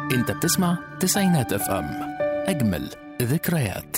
انت بتسمع تسعينات اف ام اجمل ذكريات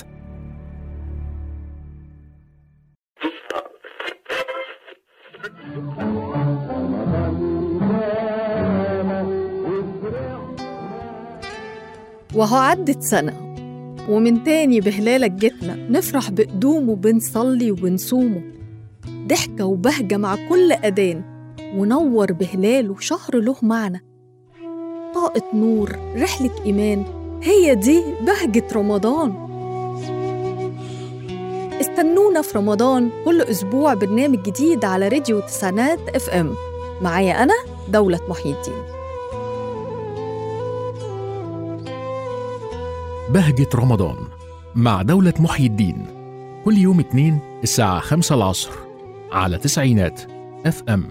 وهو عدت سنة ومن تاني بهلالك جتنا نفرح بقدومه بنصلي وبنصومه ضحكة وبهجة مع كل أذان ونور بهلاله شهر له معنى طاقة نور رحلة إيمان هي دي بهجة رمضان استنونا في رمضان كل أسبوع برنامج جديد على راديو تسعينات اف ام معايا أنا دولة محي الدين بهجة رمضان مع دولة محيي الدين كل يوم اثنين الساعة خمسة العصر على تسعينات اف ام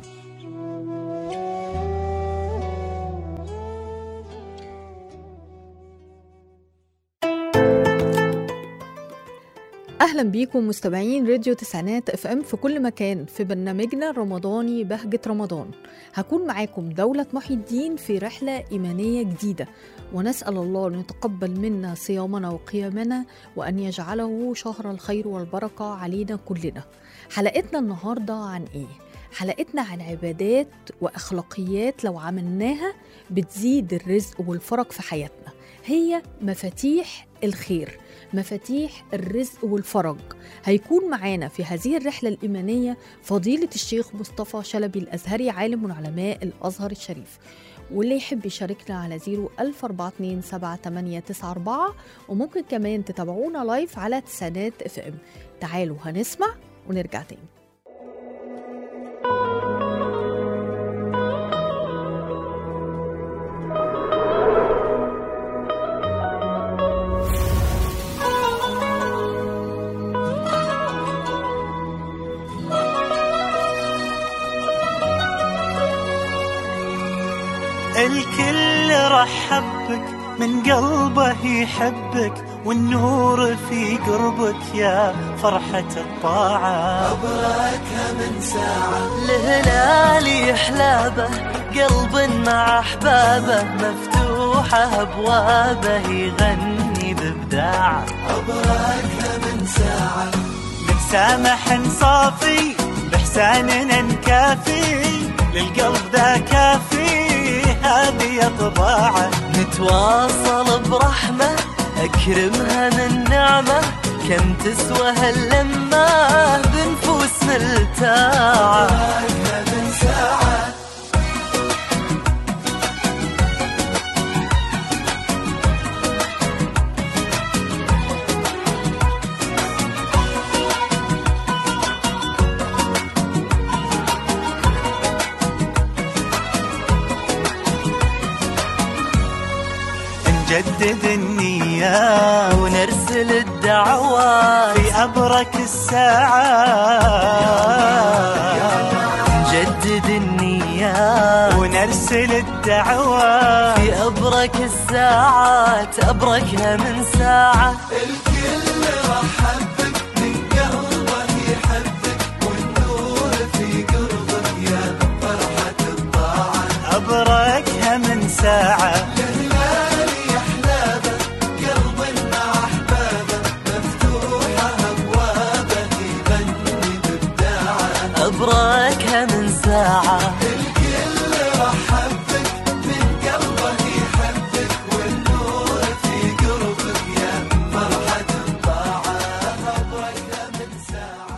اهلا بيكم مستمعين راديو تسعينات اف ام في كل مكان في برنامجنا الرمضاني بهجة رمضان هكون معاكم دولة محي الدين في رحلة إيمانية جديدة ونسأل الله أن يتقبل منا صيامنا وقيامنا وأن يجعله شهر الخير والبركة علينا كلنا حلقتنا النهاردة عن إيه؟ حلقتنا عن عبادات وأخلاقيات لو عملناها بتزيد الرزق والفرج في حياتنا هي مفاتيح الخير مفاتيح الرزق والفرج هيكون معانا في هذه الرحلة الإيمانية فضيلة الشيخ مصطفى شلبي الأزهري عالم من علماء الأزهر الشريف واللي يحب يشاركنا على 014278894 وممكن كمان تتابعونا لايف على تسعينات اف ام تعالوا هنسمع ونرجع تاني الكل رحبك من قلبه يحبك والنور في قربك يا فرحة الطاعة أبراك من ساعة الهلال يحلابه قلب مع أحبابه مفتوحة أبوابه يغني بإبداعه أبراك من ساعة نتسامح نصافي بإحساننا نكافي للقلب ذا كافي هذه طباعه نتواصل برحمة أكرمها من نعمة كم تسوى هاللمة بنفوس ملتاعة أبراك من ساعة نجدد النية ونرسل الدعوة في أبرك الساعة نجدد النية ونرسل الدعوة في أبرك الساعات أبركنا من ساعة الكل رحبك من قلبه يحبك والنور في قربك يا فرحة الطاعة أبركها من ساعة الهلال يحلابه قلب مع أحبابه مفتوحة أبوابه يغني بإبداعه أبركها من ساعة الكل رحبك من قلبه يحبك والنور في قربك يا فرحة الطاعة أبركها من ساعة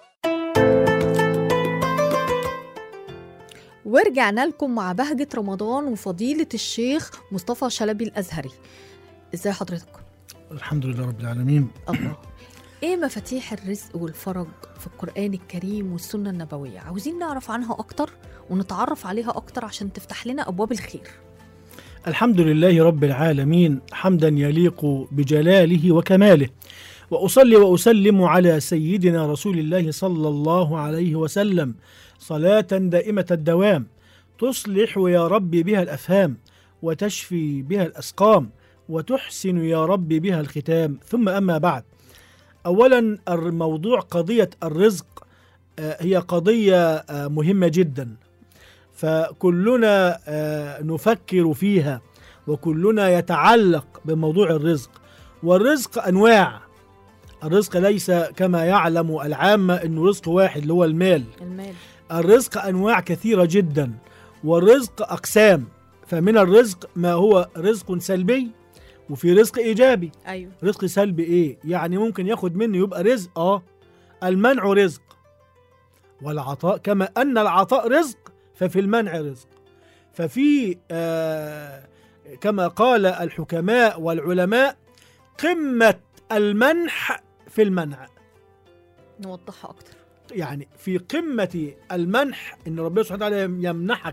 ورجعنا لكم مع بهجة رمضان وفضيلة الشيخ مصطفى شلبي الأزهري ازاي حضرتك؟ الحمد لله رب العالمين الله ايه مفاتيح الرزق والفرج في القرآن الكريم والسنة النبوية عاوزين نعرف عنها أكتر ونتعرف عليها أكتر عشان تفتح لنا أبواب الخير الحمد لله رب العالمين حمدا يليق بجلاله وكماله واصلي واسلم على سيدنا رسول الله صلى الله عليه وسلم صلاه دائمه الدوام تصلح يا رب بها الافهام وتشفي بها الاسقام وتحسن يا رب بها الختام ثم اما بعد اولا الموضوع قضيه الرزق آه، هي قضيه آه، مهمه جدا فكلنا آه، نفكر فيها وكلنا يتعلق بموضوع الرزق والرزق انواع الرزق ليس كما يعلم العامه انه رزق واحد اللي هو المال المال الرزق انواع كثيره جدا والرزق اقسام فمن الرزق ما هو رزق سلبي وفي رزق ايجابي ايوه رزق سلبي ايه يعني ممكن ياخد منه يبقى رزق اه المنع رزق والعطاء كما ان العطاء رزق ففي المنع رزق ففي آه كما قال الحكماء والعلماء قمه المنح في المنع نوضحها اكتر يعني في قمه المنح ان ربنا سبحانه وتعالى يمنحك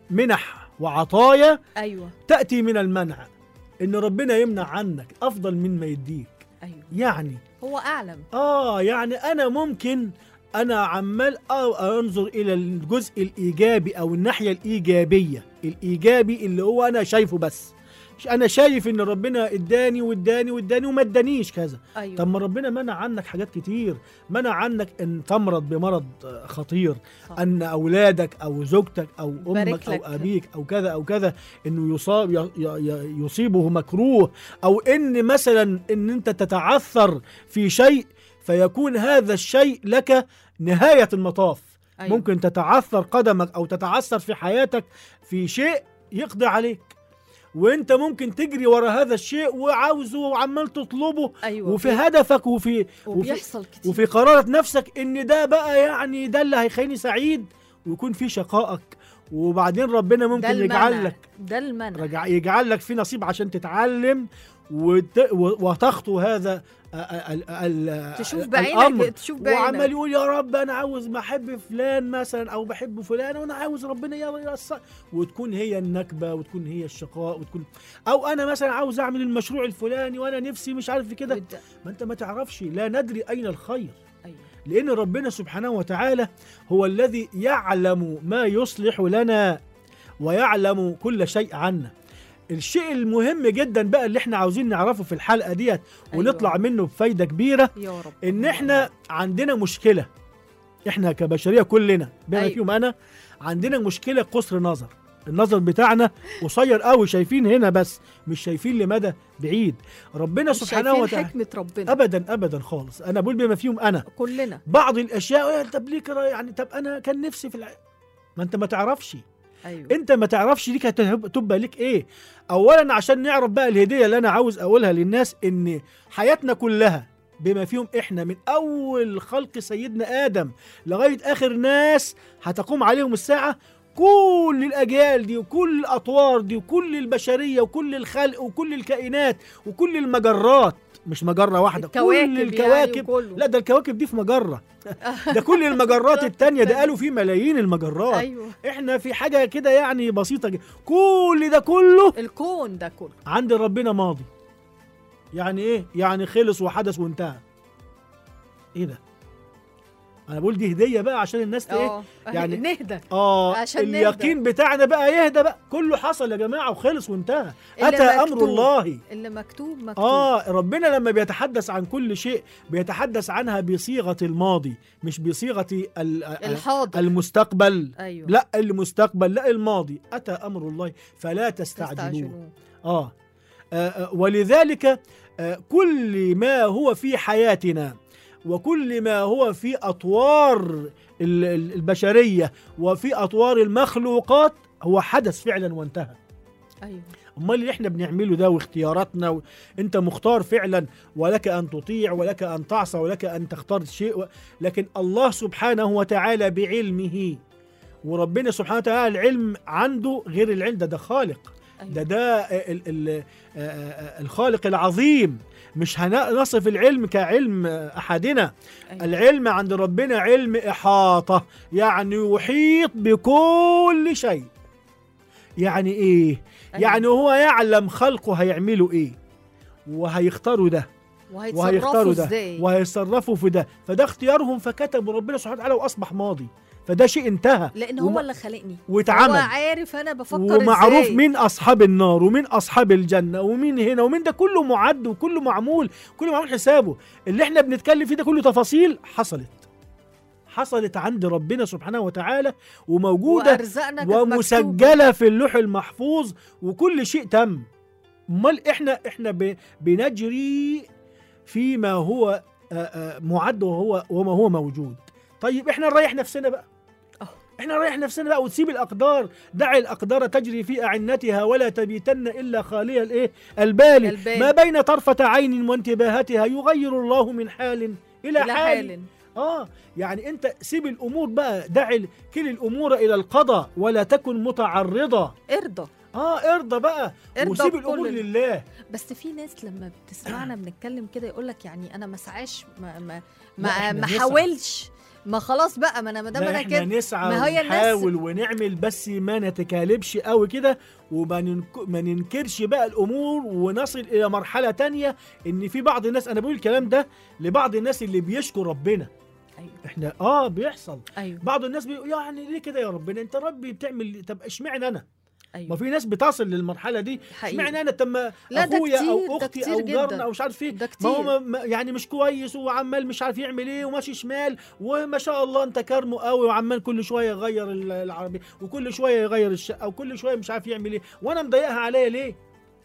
منح وعطايا ايوه تاتي من المنع ان ربنا يمنع عنك افضل مما يديك ايوه يعني هو اعلم اه يعني انا ممكن انا عمال أ- انظر الى الجزء الايجابي او الناحيه الايجابيه الايجابي اللي هو انا شايفه بس انا شايف ان ربنا اداني واداني واداني وما ادانيش كذا ايوه طب ما ربنا منع عنك حاجات كتير منع عنك ان تمرض بمرض آه، خطير صح. ان اولادك او زوجتك او بارك امك او لك. ابيك او كذا او كذا انه يصاب ي- ي- ي- يصيبه مكروه او ان مثلا ان انت تتعثر في شيء فيكون هذا الشيء لك نهايه المطاف أيوة. ممكن تتعثر قدمك او تتعثر في حياتك في شيء يقضي عليك وانت ممكن تجري ورا هذا الشيء وعاوزه وعمال تطلبه ايوه وفي هدفك وفي وفي, وبيحصل كتير وفي قرارة نفسك ان ده بقى يعني ده اللي هيخليني سعيد ويكون في شقائك وبعدين ربنا ده ممكن المنع يجعل لك ده المنع رجع يجعل لك في نصيب عشان تتعلم وت... و- وتخطو هذا ال... ال... ال... تشوف الأمر. بعينك تشوف بعينك وعمال يقول يا رب انا عاوز بحب فلان مثلا او بحب فلان وانا عاوز ربنا يرص وتكون هي النكبه وتكون هي الشقاء وتكون او انا مثلا عاوز اعمل المشروع الفلاني وانا نفسي مش عارف في كده وده- ما انت ما تعرفش لا ندري اين الخير ايوه لأن ربنا سبحانه وتعالى هو الذي يعلم ما يصلح لنا ويعلم كل شيء عنا الشيء المهم جدا بقى اللي احنا عاوزين نعرفه في الحلقة ديت ونطلع أيوة. منه بفايدة كبيرة يا رب ان احنا عندنا مشكلة احنا كبشرية كلنا بما أيوة. فيهم انا عندنا مشكلة قصر نظر النظر بتاعنا قصير قوي شايفين هنا بس مش شايفين لمدى بعيد ربنا مش سبحانه شايفين وتعالى حكمة ربنا ابدا ابدا خالص انا بقول بما فيهم انا كلنا بعض الاشياء "إيه، طب ليه كده يعني طب انا كان نفسي في الع... ما انت ما تعرفش ايوه انت ما تعرفش ليك هتهب- تبقى ليك ايه اولا عشان نعرف بقى الهديه اللي انا عاوز اقولها للناس ان حياتنا كلها بما فيهم احنا من اول خلق سيدنا ادم لغايه اخر ناس هتقوم عليهم الساعه كل الاجيال دي وكل الاطوار دي وكل البشريه وكل الخلق وكل الكائنات وكل المجرات مش مجره واحده الكواكب كل يعني الكواكب وكله. لا ده الكواكب دي في مجره ده كل المجرات التانية ده قالوا في ملايين المجرات ايوه احنا في حاجه كده يعني بسيطه جدا كل ده كله الكون ده كله عند ربنا ماضي يعني ايه يعني خلص وحدث وانتهى ايه ده انا بقول دي هديه بقى عشان الناس ت- ايه اه يعني- نهدى اه عشان اليقين بتاعنا بقى يهدى بقى كله حصل يا جماعه وخلص وانتهى اللي اتى امر مكتوب. الله اللي مكتوب مكتوب اه ربنا لما بيتحدث عن كل شيء بيتحدث عنها بصيغه الماضي مش بصيغه ال- الحاضر المستقبل ايوه لا المستقبل لا الماضي أتى أمر الله فلا تستعجلوه تستعجلوه آه. آه آه، ولذلك آه كل ما هو في حياتنا وكل ما هو في أطوار ال- ال- البشرية وفي أطوار المخلوقات هو حدث فعلا وانتهى ايوه امال اللي احنا بنعمله ده واختياراتنا و... انت مختار فعلا ولك ان تطيع ولك ان تعصى ولك ان تختار شيء و... لكن الله سبحانه وتعالى بعلمه وربنا سبحانه وتعالى العلم عنده غير العلم ده ده خالق أيوة. ده ده ال... ال... آه، آه، الخالق العظيم مش هنصف العلم كعلم احدنا أيوة. العلم عند ربنا علم احاطه يعني يحيط بكل شيء يعني ايه أيوة. يعني هو يعلم خلقه هيعملوا ايه وهيختاروا ده وهيتصرفوا وهيختاروا ده ازاي وهيتصرفوا في ده فده اختيارهم فكتبوا ربنا سبحانه وتعالى واصبح ماضي فده شيء انتهى لان وما- هو اللي خلقني واتعمل. هو عارف انا بفكر ومعروف ازاي مين اصحاب النار ومين اصحاب الجنه ومين هنا ومين ده كله معد وكله معمول كله معمول حسابه اللي احنا بنتكلم فيه ده كله تفاصيل حصلت حصلت عند ربنا سبحانه وتعالى وموجوده وارزقنا كانت مكتوبة. ومسجله في اللوح المحفوظ وكل شيء تم امال احنا احنا ب- بنجري فيما هو آه، آه، معد وهو وما هو موجود طيب احنا نريح نفسنا بقى أه. احنا نريح نفسنا بقى وتسيب الاقدار دع الاقدار تجري في اعنتها ولا تبيتن الا خالي الايه البال البال. ما بين طرفه عين وانتباهتها يغير الله من حال الى, الى حال, حال اه يعني انت سيب الامور بقى دع ال- كل الامور الى القضاء ولا تكن متعرضه ارضى اه ارضى بقى ارضى وسيب بكل الامور ال- لله بس في ناس لما بتسمعنا بنتكلم كده يقول لك يعني انا ما سعاش ما ما لا، ما, إحنا ما نسعى. حاولش ما خلاص بقى ما انا ما دام لا انا احنا كده نسعى ما هي الناس- ونحاول ونعمل بس ما نتكالبش قوي كده وما ننك... ما ننكرش بقى الامور ونصل الى مرحله تانية ان في بعض الناس انا بقول الكلام ده لبعض الناس اللي بيشكوا ربنا ايوه احنا اه بيحصل ايوه بعض الناس بيقول يعني ليه كده يا ربنا انت ربي بتعمل طب اشمعنى انا ما ايوه في ناس بتصل للمرحله دي حقيقي. اشمعنى انا طب ما لا، ده اخويا كتير، او ده اختي كتير او جدا. جارنا او مش عارف ايه ده ما هو كتير. ما- ما يعني مش كويس وعمال مش عارف يعمل ايه وماشي شمال وما شاء الله انت كرمه قوي وعمال كل شويه يغير ال- العربيه وكل شويه يغير الشقه وكل شويه مش عارف يعمل ايه وانا مضايقها عليا ليه؟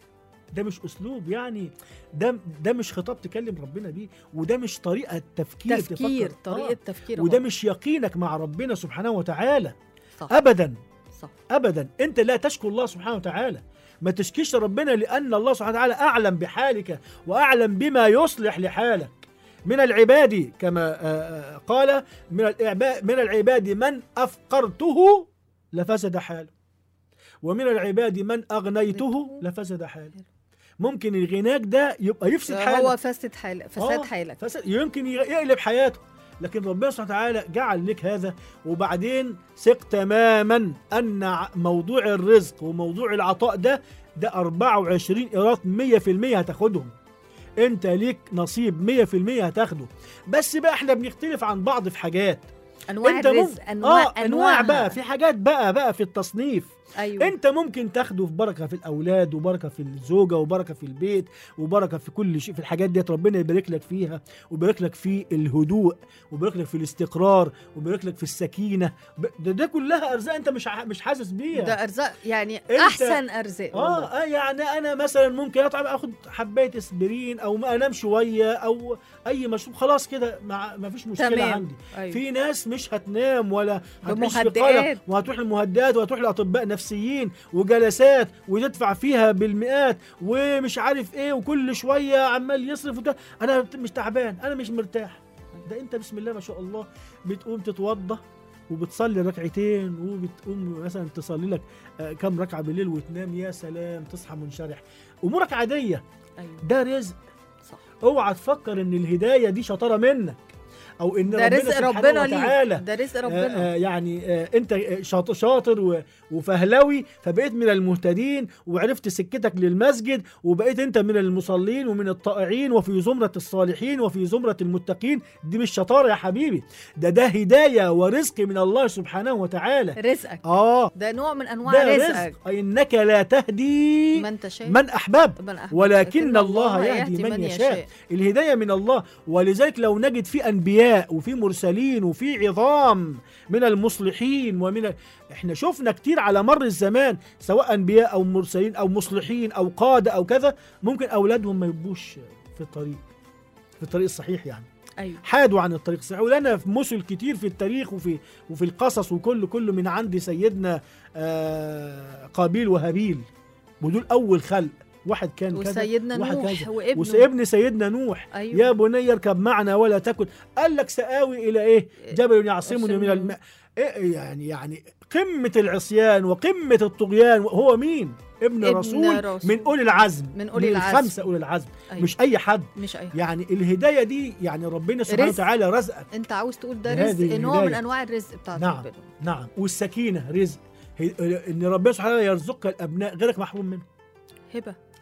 ده مش اسلوب يعني ده ده مش خطاب تكلم ربنا بيه وده مش طريقه تفكير تفكير تفكر. طريقه آه. تفكير وده أهو. مش يقينك مع ربنا سبحانه وتعالى صح ابدا صح ابدا انت لا تشكو الله سبحانه وتعالى ما تشكيش ربنا لان الله سبحانه وتعالى اعلم بحالك واعلم بما يصلح لحالك من العباد كما آه، آه، قال من العباد من العباد من افقرته لفسد حاله ومن العباد من اغنيته لفسد حاله ممكن الغناك ده يبقى يفسد حالك هو فسد حال فساد آه، حالك فسد يمكن ي- يقلب حياته لكن ربنا سبحانه وتعالى جعل لك هذا وبعدين ثق تماما ان ع- موضوع الرزق وموضوع العطاء ده ده 24 قيراط 100% هتاخدهم انت ليك نصيب 100% هتاخده بس بقى احنا بنختلف عن بعض في حاجات انواع انت الرزق ممكن انواع اه انواع بقى أنواعها. في حاجات بقى بقى في التصنيف ايوه انت ممكن تاخده في بركه في الاولاد وبركه في الزوجه وبركه في البيت وبركه في كل شيء في الحاجات ديت ربنا يبارك لك فيها ويبارك لك في الهدوء ويبارك لك في الاستقرار ويبارك لك في السكينه ب- ده, ده كلها ارزاق انت مش ع- مش حاسس بيها ده ارزاق يعني انت- احسن ارزاق اه والله. اه يعني انا مثلا ممكن اطعم اخد حبايه اسبرين او ما انام شويه او اي مشروب خلاص كده ما ما فيش مشكله تمام. عندي أيوة. في ناس مش هتنام ولا هتعيش في بمهدئات. قلق وهتروح للمهدئات وهتروح لاطباء نفسيين وجلسات وتدفع فيها بالمئات ومش عارف ايه وكل شويه عمال يصرف وت... انا مش تعبان انا مش مرتاح ده انت بسم الله ما شاء الله بتقوم تتوضى وبتصلي ركعتين وبتقوم مثلا تصلي لك آه، كم ركعه بالليل وتنام يا سلام تصحى منشرح امورك عاديه ايوه ده رزق صح اوعى تفكر ان الهدايه دي شطاره منك او ان ده ربنا رزق سبحانه ربنا وتعالى ليك ده رزق آه، ربنا آه، يعني آه، انت شاطر, شاطر و- وفهلوي فبقيت من المهتدين وعرفت سكتك للمسجد وبقيت انت من المصلين ومن الطائعين وفي زمرة الصالحين وفي زمرة المتقين دي مش شطارة يا حبيبي ده ده هداية ورزق من الله سبحانه وتعالى رزقك اه ده نوع من انواع ده رزقك رزق انك لا تهدي ما انت شايف من احببت من أحببت. ولكن الله يهدي من يشاء الهداية من الله ولذلك لو نجد في أنبياء وفي مرسلين وفي عظام من المصلحين ومن ال... احنا شفنا كتير على مر الزمان سواء أنبياء أو مرسلين أو مصلحين أو قادة أو كذا ممكن أولادهم ما يبقوش في الطريق في الطريق الصحيح يعني ايوه حادوا عن الطريق الصحيح ولنا في مثل كتير في التاريخ وفي وفي القصص وكل كل من عند سيدنا آه قابيل وهابيل ودول أول خلق واحد كان كذا وسيدنا واحد نوح كذا. وابنه وابن سيدنا نوح أيوة. يا بني اركب معنا ولا تكن قال لك سآوي إلى إيه جبل يعصمني من يعصمني. الماء إيه يعني يعني قمة العصيان وقمة الطغيان هو مين ابن, ابن رسول, رسول. من أولي العزم من أولي العزم. الخمسة أولي العزم أيوة. مش أي حد مش اي يعني الهداية دي يعني ربنا سبحانه رزق. وتعالى رزقك انت عاوز تقول ده هذه رزق نوع من الهداية. انواع الرزق بتاع نعم ربنا نعم والسكينة رزق هي- ان ربنا سبحانه وتعالى يرزقك الابناء غيرك محروم منه هبه اه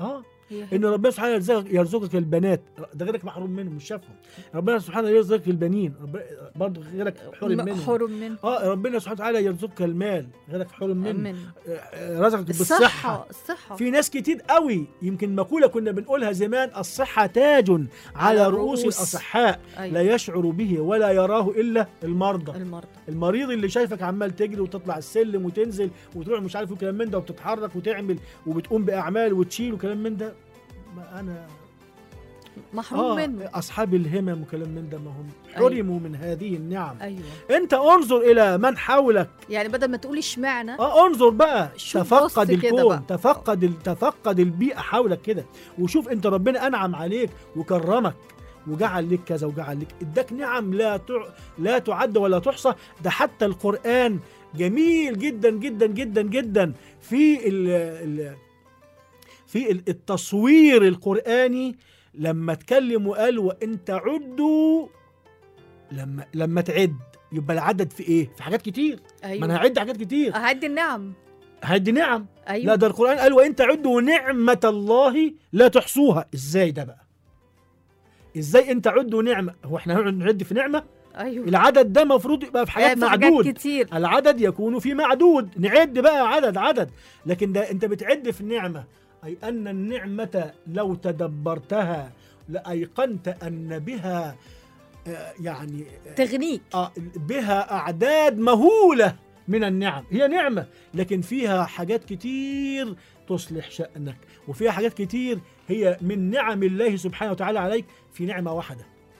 هي ان هبة. ربنا سبحانه يرزقك يرزقك البنات ده غيرك محروم منهم مش شافهم ربنا سبحانه يرزقك البنين رب- برضه غيرك حرم منهم حرم من اه ربنا سبحانه وتعالى يرزقك المال غيرك حرم منه من آه، آه، رزقك الصحة بالصحه الصحة في ناس كتير قوي يمكن مقولة كنا بنقولها زمان الصحة تاج على, على رؤوس الرؤوس. الأصحاء أيوة. لا يشعر به ولا يراه إلا المرضى المرضى المريض اللي شايفك عمال تجري وتطلع السلم وتنزل وتروح مش عارف وكلام من ده وبتتحرك وتعمل وبتقوم بأعمال وتشيل وكلام من ده ما أنا محروم آه منه أصحاب الهمم وكلام من ده ما هم أيوة. حرموا من هذه النعم ايوه أنت انظر إلى من حولك يعني بدل ما تقولي اشمعنى اه انظر بقى شوف تفقد بص كده الكون بقى. تفقد ال- تفقد البيئه حولك كده وشوف انت ربنا انعم عليك وكرمك وجعل لك كذا وجعل لك اداك نعم لا تع... لا تعد ولا تحصى ده حتى القران جميل جدا جدا جدا جدا في ال... ال... في ال- التصوير القراني لما اتكلم وقال وان تعدوا لما لما تعد يبقى العدد في ايه؟ في حاجات كتير ما انا ايوه هعد حاجات كتير اعدي النعم هدي نعم ايوه لا ده القرآن قال وإن تعدوا نعمة الله لا تحصوها إزاي ده بقى إزاي إن تعدوا نعمة هو إحنا هنقعد نعد في نعمة ايوه العدد ده مفروض يبقى في آه، حاجات في حاجات معدود كتير العدد يكون في معدود نعد بقى عدد عدد لكن ده أنت بتعد في النعمة أي أن النعمة لو تدبرتها لأيقنت أن بها آه، يعني تغنيك آه، بها أعداد مهولة من النعم هي نعمة لكن فيها حاجات كتير تصلح شأنك وفيها حاجات كتير هي من نعم الله سبحانه وتعالى عليك في نعمة واحدة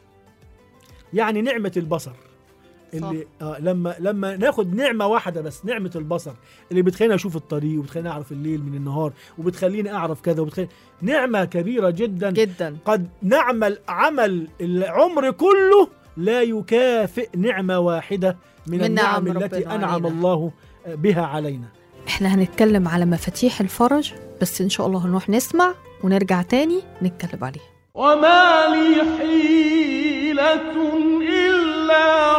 يعني نعمة البصر اللي آه لما لما ناخد نعمة واحدة بس نعمة البصر اللي بتخليني أشوف الطريق وبتخليني أعرف الليل من النهار وبتخليني أعرف كذا وبتخليني نعمة كبيرة جدا جدا قد نعمل عمل العمر كله لا يكافئ نعمة واحدة من, من النعم نعم التي ربنا أنعم علينا. الله بها علينا احنا هنتكلم على مفاتيح الفرج بس ان شاء الله هنروح نسمع ونرجع تاني نتكلم عليه وما لي حيلة إلا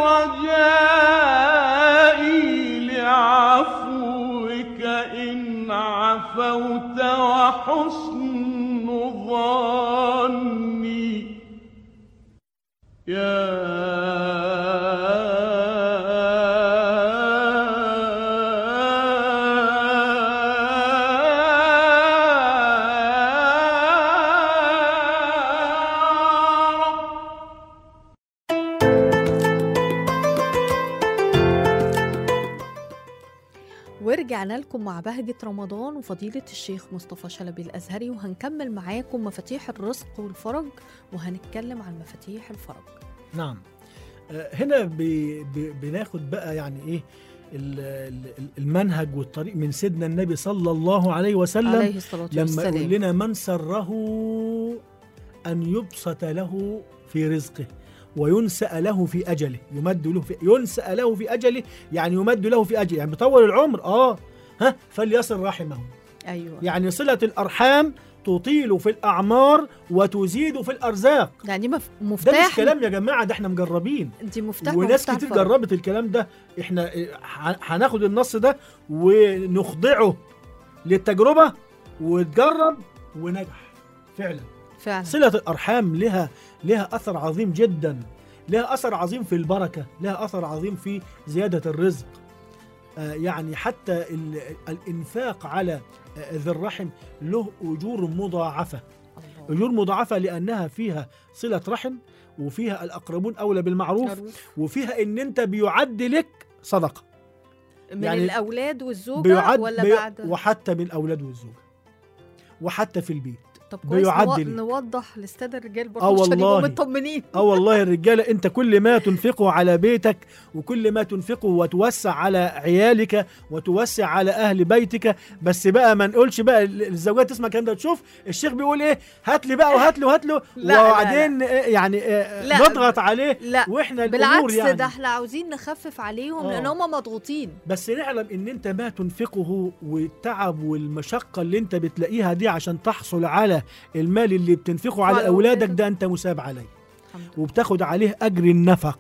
رجائي لعفوك إن عفوت وحسن ظني يا رب ورجعنا لكم مع بهجة رمضان وفضيلة الشيخ مصطفى شلبي الأزهري وهنكمل معاكم مفاتيح الرزق والفرج وهنتكلم عن مفاتيح الفرج نعم آه، هنا بي بي بناخد بقى يعني إيه ال- ال- المنهج والطريق من سيدنا النبي صلى الله عليه وسلم عليه الصلاة لما يقول والسلام لنا من سره أن يبسط له في رزقه وينسأ له في أجله يمد له في ينسأ له في أجله يعني يمد له في أجله يعني بيطول العمر آه ها فليصل رحمه أيوة يعني صلة الأرحام تطيل في الأعمار وتزيد في الأرزاق يعني دي مف- ده مش مفتاح كلام يا جماعة ده احنا مجربين دي مفتاح وناس مفتاح كتير الفرج. جربت الكلام ده احنا اه، ه- هناخد النص ده ونخضعه للتجربة وتجرب ونجح فعلا فعلا صلة الأرحام لها لها أثر عظيم جدا لها أثر عظيم في البركة لها أثر عظيم في زيادة الرزق آه، يعني حتى ال- الإنفاق على آه، ذي الرحم له أجور مضاعفة الله. أجور مضاعفة لأنها فيها صلة رحم وفيها الأقربون أولى بالمعروف معروف. وفيها إن أنت بيعد لك صدقة من يعني الأولاد والزوجة بيعد ولا بي بعد وحتى من الأولاد والزوجة وحتى في البيت طب كويس بيعد نو... لي. نوضح للسادة الرجال آه برضه عشان يبقوا والله. مطمنين اه والله الرجاله انت كل ما تنفقه على بيتك وكل ما تنفقه وتوسع على عيالك وتوسع على اهل بيتك بس بقى ما نقولش بقى الزوجات تسمع الكلام ده تشوف الشيخ بيقول ايه هات لي بقى وهات له وهات له لا، وبعدين آه، يعني آه، لا. نضغط عليه لا واحنا الامور بالعكس يعني ده احنا عاوزين نخفف عليهم آه. لان هم مضغوطين بس نعلم ان انت ما تنفقه والتعب والمشقه اللي انت بتلاقيها دي عشان تحصل على المال اللي بتنفقه على على اولادك أولادك. ده انت مساب عليه الحمد لله وبتاخد عليه اجر النفقه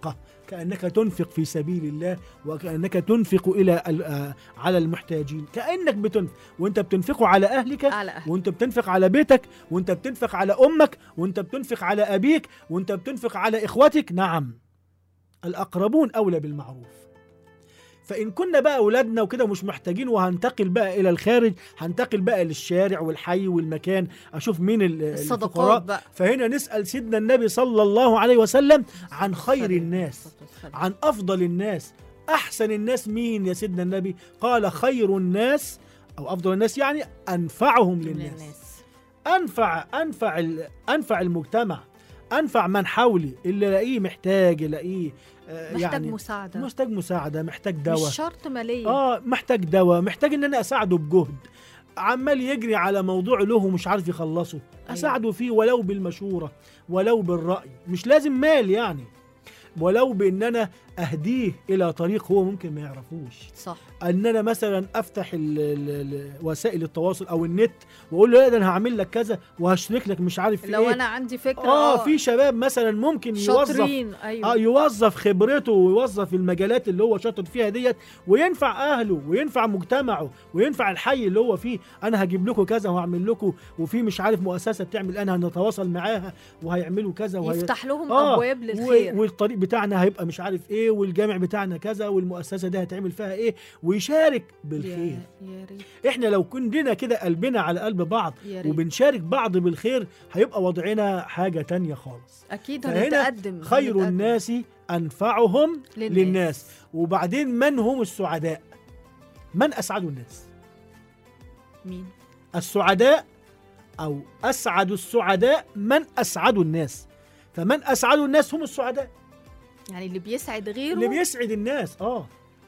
كانك تنفق في سبيل الله وكانك تنفق الى ال- آه، على المحتاجين كانك بتنفق وانت بتنفقه على اهلك على أهل. وانت بتنفق على بيتك وانت بتنفق على امك وانت بتنفق على ابيك وانت بتنفق على اخوتك نعم الاقربون اولى بالمعروف فان كنا بقى اولادنا وكده مش محتاجين وهنتقل بقى الى الخارج هنتقل بقى للشارع والحي والمكان اشوف مين ال- الفقراء الصدقات بقى فهنا نسال سيدنا النبي صلى الله عليه وسلم عن خير الناس عن افضل الناس احسن الناس مين يا سيدنا النبي قال خير الناس او افضل الناس يعني انفعهم للناس للناس انفع انفع ال- انفع المجتمع انفع من حولي اللي الاقيه محتاج الاقيه آه، محتاج يعني مساعدة محتاج مساعده محتاج دواء مش شرط مالية اه محتاج دواء محتاج ان انا اساعده بجهد عمال يجري على موضوع له ومش عارف يخلصه اساعده فيه ولو بالمشوره ولو بالراي مش لازم مال يعني ولو بان انا اهديه الى طريق هو ممكن ما يعرفوش صح ان انا مثلا افتح ال ال ال وسائل التواصل او النت واقول له لا ده انا هعمل لك كذا وهشترك لك مش عارف في لو ايه انا عندي فكرة اه في شباب مثلا ممكن يوظف شاطرين ايوه اه يوظف خبرته ويوظف المجالات اللي هو شاطر فيها ديت وينفع اهله وينفع مجتمعه وينفع الحي اللي هو فيه انا هجيب لكم كذا وهعمل لكم وفي مش عارف مؤسسه بتعمل انا هنتواصل معاها وهيعملوا كذا وهي... يفتح لهم آه، ابواب للخير و... والطريق بتاعنا هيبقى مش عارف ايه والجامع بتاعنا كذا والمؤسسه دي هتعمل فيها ايه ويشارك بالخير يا يا ريت احنا لو كنا كده قلبنا على قلب بعض يا ريت وبنشارك بعض بالخير هيبقى وضعنا حاجه تانية خالص اكيد فهنا هنتقدم خير هنتقدم. الناس انفعهم للناس. للناس. للناس وبعدين من هم السعداء من اسعد الناس مين السعداء او اسعد السعداء من اسعد الناس فمن اسعد الناس هم السعداء يعني اللي بيسعد غيره اللي بيسعد الناس اه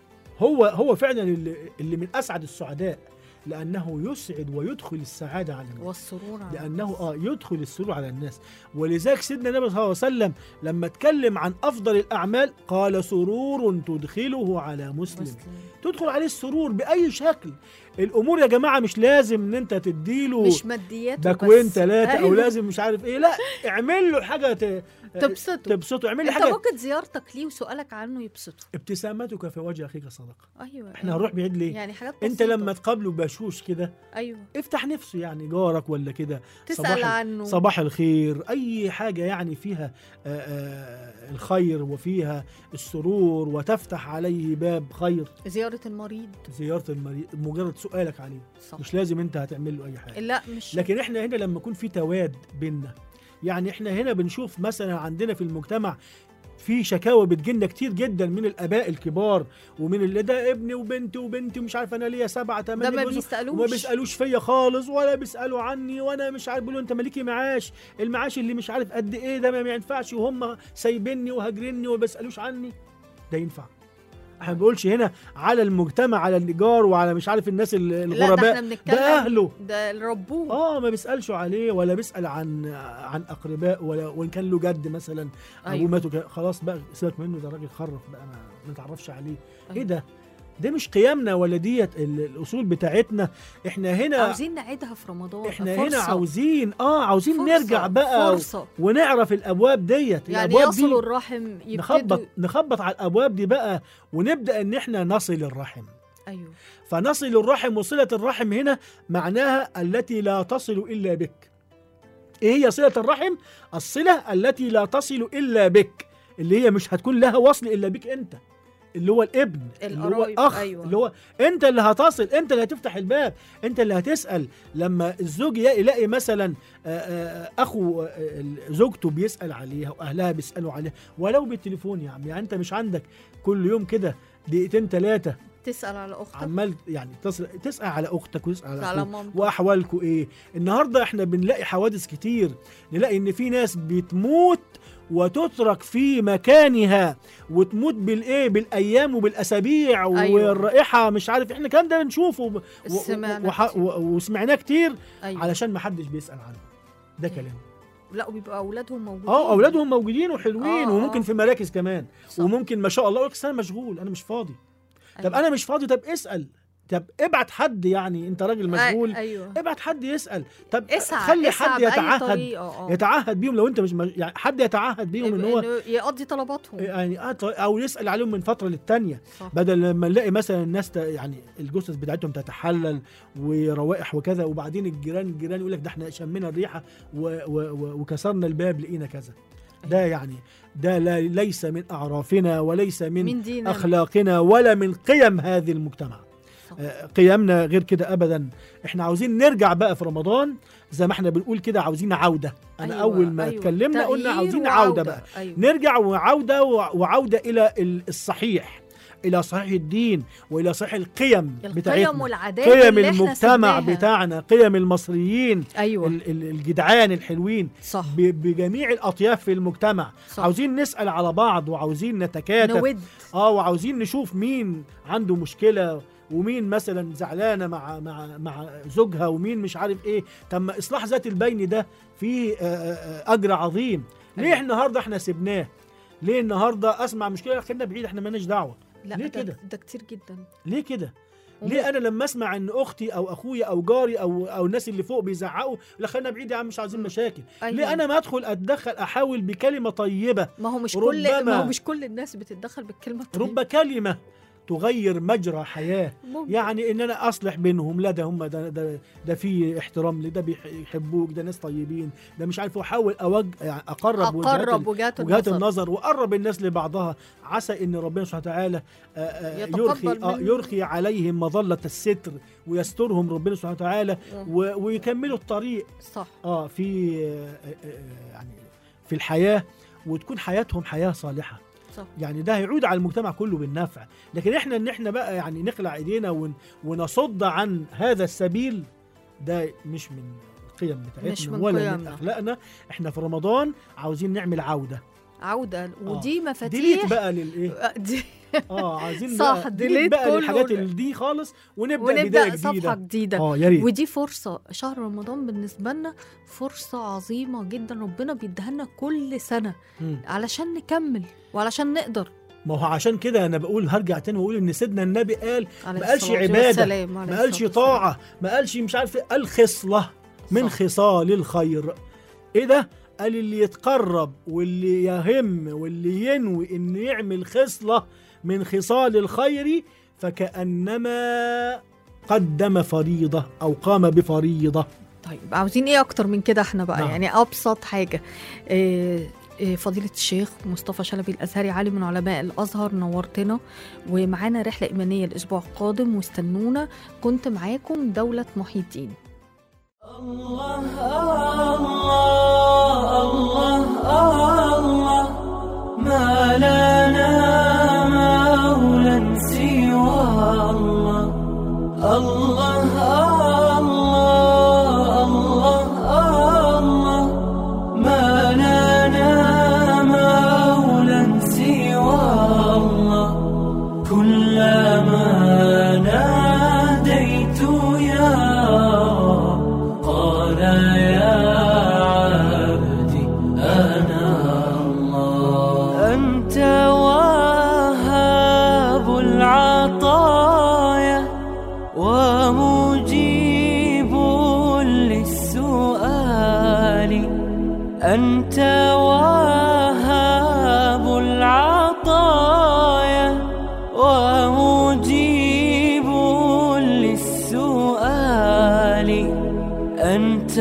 هو هو فعلا اللي, اللي من اسعد السعداء لانه يسعد ويدخل السعاده على الناس والسرور على لانه الناس. اه يدخل السرور على الناس ولذلك سيدنا النبي صلى الله عليه وسلم لما اتكلم عن افضل الاعمال قال سرور تدخله على مسلم مسلم. تدخل عليه السرور باي شكل الامور يا جماعه مش لازم ان انت تديله مش ماديات باكوين وبس. ثلاثه او أيوة. لازم مش عارف ايه لا اعمل له حاجه ت... تبسطه تبسطه اعمل لي انت حاجه ممكن زيارتك ليه وسؤالك عنه يبسطه ابتسامتك في وجه اخيك صدقه ايوه احنا أيوة. هنروح بعيد ليه يعني حاجات انت بسيطة. لما تقابله بشوش كده ايوه افتح نفسه يعني جارك ولا كده تسال صباح ال- عنه صباح الخير اي حاجه يعني فيها آه، آه، الخير وفيها السرور وتفتح عليه باب خير زياره المريض زياره المريض مجرد سؤالك عليه صح مش لازم انت هتعمل له اي حاجه لا مش لكن احنا هنا لما يكون في تواد بينا يعني احنا هنا بنشوف مثلا عندنا في المجتمع في شكاوى بتجيلنا كتير جدا من الاباء الكبار ومن اللي ده ابني وبنتي وبنتي مش عارف انا ليا سبعه ده ثمانيه ما جوز بيسالوش وما بيسالوش فيا خالص ولا بيسالوا عني وانا مش عارف بيقولوا انت مالكي معاش المعاش اللي مش عارف قد ايه ده ما ينفعش وهم سايبيني وهاجريني وما بيسالوش عني ده ينفع احنا ما بنقولش هنا على المجتمع على الايجار وعلى مش عارف الناس ال- لا ده الغرباء احنا بنتكلم ده اهله ده اللي ربوه اه ما بيسالش عليه ولا بيسال عن عن اقرباء ولا وان كان له جد مثلا ابوه أيوة. مات وكده، خلاص بقى سيبك منه ده راجل خرف بقى ما ما نتعرفش عليه ايه أيوة. ده ده مش قيمنا ولا ديت ال- الاصول بتاعتنا احنا هنا عاوزين نعيدها في رمضان احنا فرصة. هنا عاوزين اه عاوزين فرصة. نرجع بقى و- فرصة ونعرف الابواب ديت يعني الابواب دي يصلوا الرحم نخبط يبتدوا نخبط على الابواب دي بقى ونبدا ان احنا نصل الرحم ايوه فنصل الرحم وصلة الرحم هنا معناها التي لا تصل إلا بك إيه هي صلة الرحم؟ الصلة التي لا تصل إلا بك اللي هي مش هتكون لها وصل إلا بك أنت اللي هو الابن اللي هو القرايب، الأخ أيوة. اللي هو أنت اللي هتصل أنت اللي هتفتح الباب أنت اللي هتسأل لما الزوج ي- يلاقي مثلا آه، آه، أخو آه، زوجته بيسأل عليها وأهلها بيسألوا عليها ولو بالتليفون يا عم يعني أنت مش عندك كل يوم كده دقيقتين ثلاثة تسال على اختك عمال يعني تصل تسأل على أختك وتسأل على, على أخوك مامتك وأحوالكم إيه النهاردة إحنا بنلاقي حوادث كتير نلاقي إن في ناس بتموت وتترك في مكانها وتموت بالايه بالايام وبالاسابيع أيوة. والرائحه مش عارف احنا الكلام ده بنشوفه و- و- سمعنا وح- كتير. و- وسمعناه كتير ايوه علشان ما حدش بيسال عنه ده كلام لا وبيبقى اولادهم موجودين اه اولادهم موجودين وحلوين آه، وممكن آه. في مراكز كمان صح. وممكن ما شاء الله يقول لك أصل انا مشغول انا مش فاضي طب أيوة. انا مش فاضي طب اسال طب ابعت حد يعني انت راجل مسؤول أي- ايوه ابعت حد يسال طب اسعى خلي اسعى حد بأي يتعهد طريقة، آه. يتعهد بيهم لو انت مش مج... يعني حد يتعهد بيهم ان هو إنه يقضي طلباتهم يعني آه، او يسال عليهم من فتره للتانيه صح. بدل لما نلاقي مثلا الناس ت... يعني الجثث بتاعتهم تتحلل وروائح وكذا وبعدين الجيران الجيران يقول لك ده احنا شمينا الريحه و... و... و... وكسرنا الباب لقينا كذا ده يعني ده لا ليس من اعرافنا وليس من, من ديننا. اخلاقنا ولا من قيم هذه المجتمع صح. آه، قيمنا غير كده ابدا احنا عاوزين نرجع بقى في رمضان زي ما احنا بنقول كده عاوزين عوده انا أيوة، اول ما أيوة. اتكلمنا قلنا تغيير عاوزين وعودة. عوده بقى أيوة. نرجع وعودة وعودة إلى ال- الصحيح إلى صحيح الدين وإلى صحيح القيم القيم بتاعتنا والعادات قيم اللي إحنا المجتمع سبناها. بتاعنا قيم المصريين ايوه ال- ال- الجدعان الحلوين صح ب- بجميع الأطياف في المجتمع صح. عاوزين نسأل على بعض وعاوزين نتكاتف نود اه وعاوزين نشوف مين عنده مشكله ومين مثلا زعلانه مع مع مع زوجها ومين مش عارف ايه طب ما اصلاح ذات البين ده فيه آه، آه، اجر عظيم ليه أيوة. النهارده احنا سبناه ليه النهارده اسمع مشكله خلينا بعيد احنا مالناش دعوه لا ليه ده, كده؟ ده كتير جدا ليه كده وم- ليه انا لما اسمع ان اختي او اخويا او جاري او او الناس اللي فوق بيزعقوا لا خلينا بعيد يا عم مش عايزين مشاكل أيوة. ليه انا ما ادخل اتدخل احاول بكلمه طيبه ما هو مش كل ربما- ما هو مش كل الناس بتتدخل بالكلمه الطيبة. رب كلمه تغير مجرى حياه ممكن. يعني ان انا اصلح بينهم لا ده هم ده ده, ده في احترام لي ده بيحبوك ده ناس طيبين ده مش عارف واحاول اوج يعني اقرب وجهات اقرب ال- وجهات وجهات النظر النظر وقرب الناس لبعضها عسى ان ربنا سبحانه وتعالى آه، آه، يتقبل يرخي آه، من- يرخي عليهم مظله الستر ويسترهم ربنا سبحانه وتعالى مم. و- ويكملوا الطريق صح اه في آه، آه، يعني في الحياه وتكون حياتهم حياه صالحه صح يعني ده هيعود على المجتمع كله بالنفع لكن احنا ان احنا بقى يعني نخلع ايدينا ون ونصد عن هذا السبيل ده مش من القيم بتاعتنا مش من ولا من قيمنا. اخلاقنا احنا في رمضان عاوزين نعمل عوده عوده ودي ديليت مفاتيح بقى للايه آه، دي اه عايزين صح، بقى ديليت ديليت بقى كله. للحاجات اللي دي خالص ونبدا, بدايه ونبدا صفحه جديده جديده اه يا ريت ودي فرصة شهر رمضان بالنسبة لنا فرصة عظيمة جدا ربنا بيديها لنا كل سنة مم. علشان نكمل وعلشان نقدر ما هو عشان كده انا بقول هرجع تاني واقول ان سيدنا النبي قال عليه ما قالش الصلاة عبادة، والسلام، عليه ما قالش الصلاة والسلام. طاعه ما قالش مش عارف إيه، قال خصله من صح. خصال الخير ايه ده قال اللي يتقرب واللي يهم واللي ينوي ان يعمل خصله من خصال الخير فكانما قدم فريضه او قام بفريضه طيب عاوزين ايه اكتر من كده احنا بقى نعم. يعني ابسط حاجة إيه إيه فضيلة الشيخ مصطفى شلبي الأزهري عالم من علماء الأزهر نورتنا ومعانا رحلة إيمانية الأسبوع القادم واستنونا كنت معاكم دولة محي الدين ما لنا مولى سوى الله الله الله الله الله ما لنا مولى سوى الله كلما ناديت يا رب قال يا عبدي أنا الله أنت وهاب العطايا ومجيب للسؤال أنت وهاب العطايا ومجيب للسؤال أنت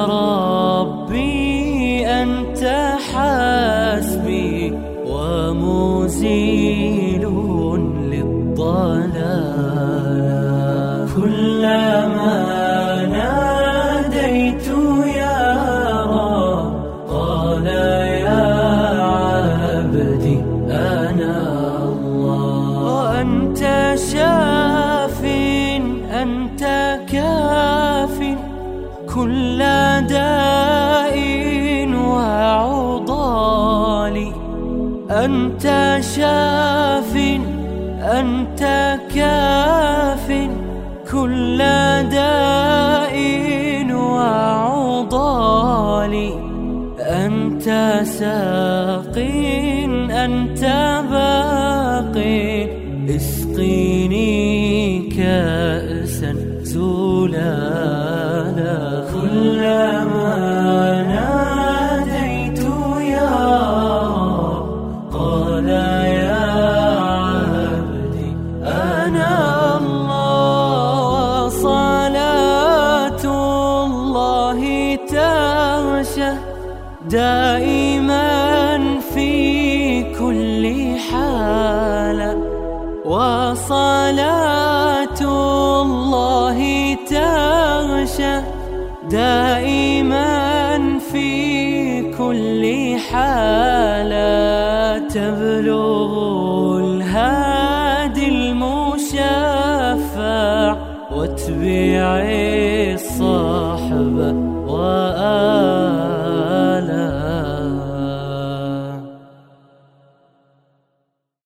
ربي أنت حسبي ومزيل للضلال كلما ناديت يا رب قال يا عبدي أنا الله وأنت شاف أنت كاف كل داء وعضال أنت شاف أنت كاف كل داء وعضال أنت ساق أنت باق اسقيني كأس زلالا كلما ناديت يا رب قال يا عبدي أنا الله صلاة الله تغشى دائما في كل حالة وصلاة الله تغشى دائما في كل حالة تبلغ الهادي المشفع واتبع الصحب وآل